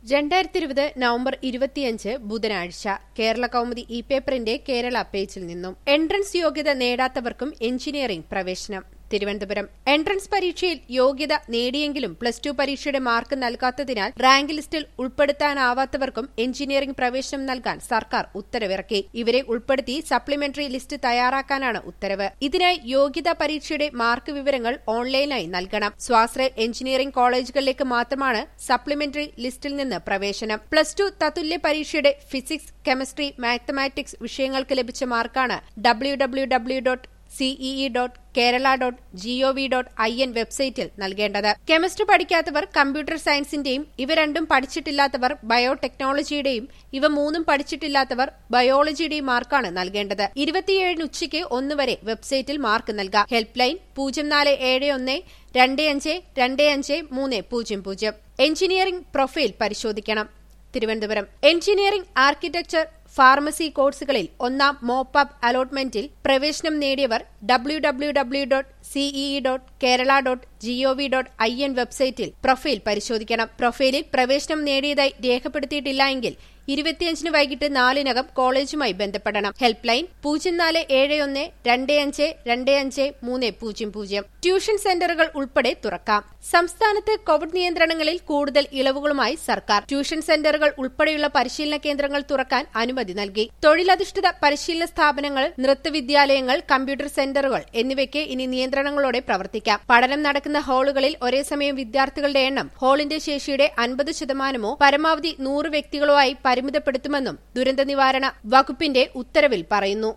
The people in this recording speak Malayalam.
രണ്ടായിരത്തി ഇരുപത് നവംബർ ഇരുപത്തിയഞ്ച് ബുധനാഴ്ച കേരള കൗമുദി ഇ പേപ്പറിന്റെ കേരള പേജിൽ നിന്നും എൻട്രൻസ് യോഗ്യത നേടാത്തവർക്കും എഞ്ചിനീയറിംഗ് പ്രവേശനം തിരുവനന്തപുരം എൻട്രൻസ് പരീക്ഷയിൽ യോഗ്യത നേടിയെങ്കിലും പ്ലസ് ടു പരീക്ഷയുടെ മാർക്ക് നൽകാത്തതിനാൽ റാങ്ക് ലിസ്റ്റിൽ ഉൾപ്പെടുത്താനാവാത്തവർക്കും എഞ്ചിനീയറിംഗ് പ്രവേശനം നൽകാൻ സർക്കാർ ഉത്തരവിറക്കി ഇവരെ ഉൾപ്പെടുത്തി സപ്ലിമെന്ററി ലിസ്റ്റ് തയ്യാറാക്കാനാണ് ഉത്തരവ് ഇതിനായി യോഗ്യതാ പരീക്ഷയുടെ മാർക്ക് വിവരങ്ങൾ ഓൺലൈനായി നൽകണം സ്വാശ്രയ എഞ്ചിനീയറിംഗ് കോളേജുകളിലേക്ക് മാത്രമാണ് സപ്ലിമെന്ററി ലിസ്റ്റിൽ നിന്ന് പ്രവേശനം പ്ലസ് ടു തത്തുല്യ പരീക്ഷയുടെ ഫിസിക്സ് കെമിസ്ട്രി മാത്തമാറ്റിക്സ് വിഷയങ്ങൾക്ക് ലഭിച്ച മാർക്കാണ് W W W dot CEE dot Kerala dot GOV dot I N വെബ്സൈറ്റിൽ നൽകേണ്ടത് കെമിസ്ട്രി പഠിക്കാത്തവർ കമ്പ്യൂട്ടർ സയൻസിന്റെയും ഇവ രണ്ടും പഠിച്ചിട്ടില്ലാത്തവർ ബയോടെക്നോളജിയുടെയും ഇവ മൂന്നും പഠിച്ചിട്ടില്ലാത്തവർ ബയോളജിയുടെയും മാർക്കാണ് നൽകേണ്ടത് ഇരുപത്തിയേഴിന് ഉച്ചയ്ക്ക് ഒന്ന് വരെ വെബ്സൈറ്റിൽ മാർക്ക് നൽകാം ഹെൽപ്പ് ലൈൻ പൂജ്യം നാല് ഏഴ് ഒന്ന് രണ്ട് അഞ്ച് രണ്ട് അഞ്ച് മൂന്ന് പൂജ്യം പൂജ്യം എഞ്ചിനീയറിംഗ് പ്രൊഫൈൽ പരിശോധിക്കണം തിരുവനന്തപുരം എഞ്ചിനീയറിംഗ് ആർക്കിടെക്ചർ ഫാർമസി കോഴ്സുകളിൽ ഒന്നാം മോപ്പ് അപ്പ് അലോട്ട്മെന്റിൽ പ്രവേശനം നേടിയവർ W W W dot CEE dot Kerala dot GOV dot I N വെബ്സൈറ്റിൽ പ്രൊഫൈൽ പരിശോധിക്കണം പ്രൊഫൈലിൽ പ്രവേശനം നേടിയതായി രേഖപ്പെടുത്തിയിട്ടില്ല എങ്കിൽ ഇരുപത്തിയഞ്ചിന് വൈകിട്ട് നാലിനകം കോളേജുമായി ബന്ധപ്പെടണം ഹെൽപ്പ് ലൈൻ പൂജ്യം നാല് ഏഴ് ഒന്ന് രണ്ട് അഞ്ച് രണ്ട് അഞ്ച് മൂന്ന് പൂജ്യം പൂജ്യം ട്യൂഷൻ സെന്ററുകൾ ഉൾപ്പെടെ തുറക്കാം സംസ്ഥാനത്ത് കോവിഡ് നിയന്ത്രണങ്ങളിൽ കൂടുതൽ ഇളവുകളുമായി സർക്കാർ ട്യൂഷൻ സെന്ററുകൾ ഉൾപ്പെടെയുള്ള പരിശീലന കേന്ദ്രങ്ങൾ തുറക്കാൻ അനുമതി നൽകി തൊഴിലധിഷ്ഠിത പരിശീലന സ്ഥാപനങ്ങൾ നൃത്തവിദ്യാലയങ്ങൾ കമ്പ്യൂട്ടർ സെന്ററുകൾ എന്നിവയ്ക്ക് ഇനി നിയന്ത്രണങ്ങളോടെ പ്രവർത്തിക്കാം പഠനം നടക്കുന്ന ഹാളുകളിൽ ഒരേ സമയം വിദ്യാർത്ഥികളുടെ എണ്ണം ഹാളിന്റെ ശേഷിയുടെ അൻപത് ശതമാനമോ പരമാവധി നൂറ് വ്യക്തികളോ ആയി പരിമിതപ്പെടുത്തുമെന്നും ദുരന്ത നിവാരണ വകുപ്പിന്റെ ഉത്തരവിൽ പറയുന്നു